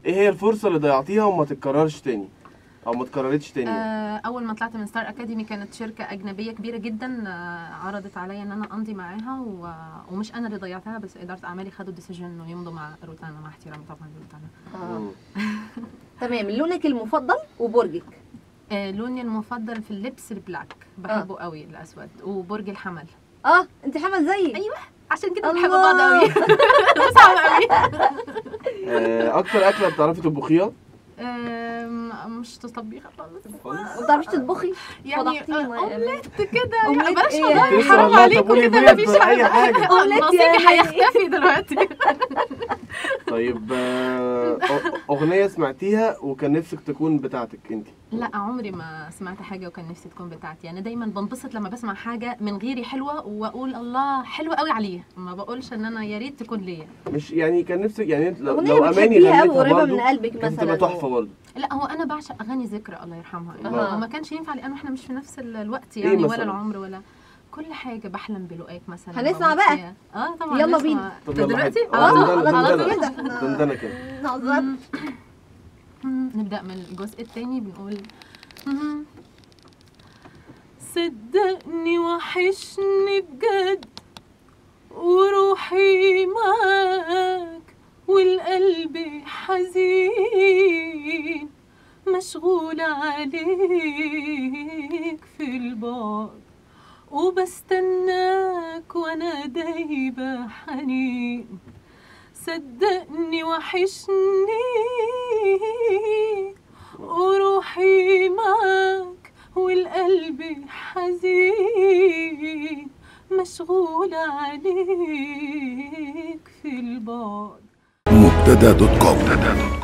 ايه هي الفرصه اللي ضيعتيها وما تتكررش تاني او ما اتكررتش تاني يعني. آه، اول ما طلعت من ستار اكاديمي كانت شركه اجنبيه كبيره جدا آه، عرضت عليا ان انا امضي معاها و- ومش انا اللي ضيعتها بس اداره اعمالي خدوا الديسيجن انه يمضوا مع روتانا مع احترامي طبعا لروتانا آه. مم. تمام لونك المفضل وبرجك آه، لوني المفضل في اللبس البلاك بحبه قوي الاسود وبرج الحمل اه انت حمل زيي ايوه عشان كده الله. بنحب بعض قوي صعب قوي آه، اكتر اكله بتعرفي تطبخيها آم، مش طبيخه خالص ما بتعرفيش تطبخي يعني فضحتيني آه، ما- اومليت كده أومليت بلاش إيه والله يعني؟ لسه حرام والله، طب عليكم قولي كده بيض، مفيش أي حاجة. أومليت نصيبي يعني. هيختفي دلوقتي طيب آه، أغ- اغنيه سمعتيها وكان نفسك تكون بتاعتك انت لا عمري ما سمعت حاجه وكان نفسي تكون بتاعتي انا دايما بنبسط لما بسمع حاجه من غيري حلوه واقول الله حلوه قوي عليه ما بقولش ان انا يا ريت تكون ليا مش يعني كان نفسك يعني انت لو, اغنيه لو اماني بتحبيها قوي غنتها قريبه برضه من قلبك كانت مثلا تبقى تحفه برضه لا هو انا بعشق اغاني ذكرى الله يرحمها يعني أها. وما كانش ينفع لانه احنا مش في نفس ال- الوقت إيه يعني مثلاً؟ ولا العمر ولا كل حاجه بحلم بلقاك مثلا هنسمع بموت بقى. فيها. اه طبعا يلا نسمع. بينا. طب يلا دلوقتي حاجة. على آه، طول دندنة، على دندنة. طول دندنه كده نهزر مم، نبدأ من الجزء التاني بنقول مم. صدقني وحشني بجد وروحي معاك والقلب حزين مشغول عليك في البعد وبستناك وانا دايبة حنين صدقني وحشني وروحي معاك والقلب حزين مشغول عليك في البعد مبتدا دوت كوم